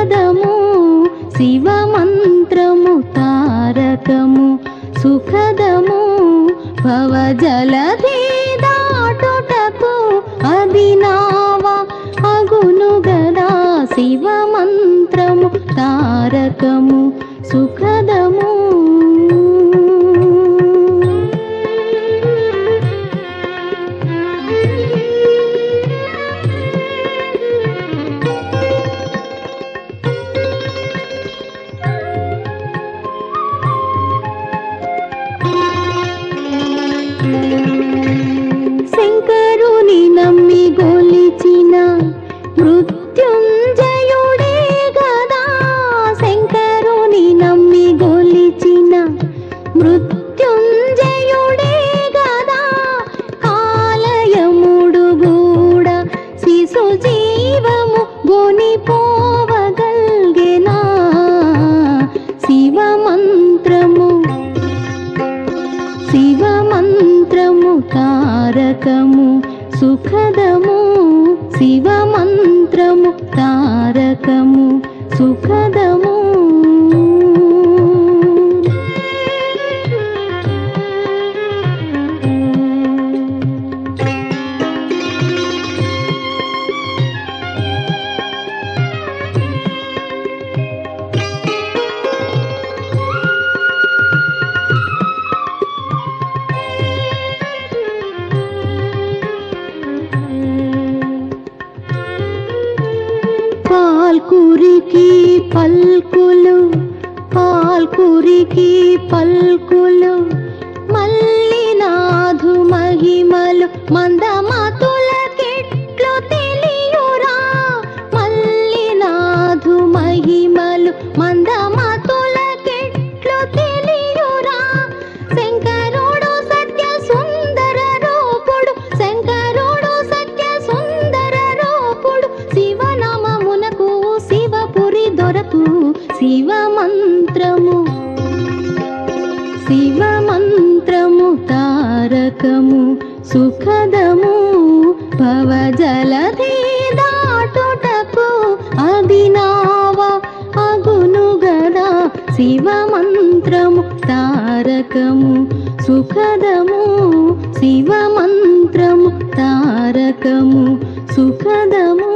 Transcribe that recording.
సుఖదము శివ మంత్రము తారకము సుఖదము భవ జలధి దాటుటకు అభినావ అగును గదా శివ మంత్రము తారకము సుఖదము శంకరుని నమ్మి గొలిచిన మృత్యుంజయుడే గదా శంకరుని నమ్మి గొలిచిన మృత్యుంజయుడే గదా కాలయముడు గూడ శిశు జీవము గొనిపోవగల్గెనా శివ మంత్రము శివ మంత్రము తారకము సుఖదము శివ మంత్రము తారకము సుఖదము పాల్కురికి పల్కులు పాల్కురికి పల్కులు మల్లినాథు మహిమలు మందమతుల కెట్లు తెలియురా మల్లినాథు మహిమలు మందమతుల కెట్లు తెలియురా శంకరుడు సత్య సుందర రూపుడు శంకరుడు సత్య సుందర రూపుడు శివనామమునకు శివపురి దొరకు శివ మంత్రము శివ మంత్రము తారకము సుఖదము భవ జలధి దాటుటకు అభినావ అగును గదా శివ మంత్రము తారకము సుఖదము శివ మంత్రము తారకము సుఖదము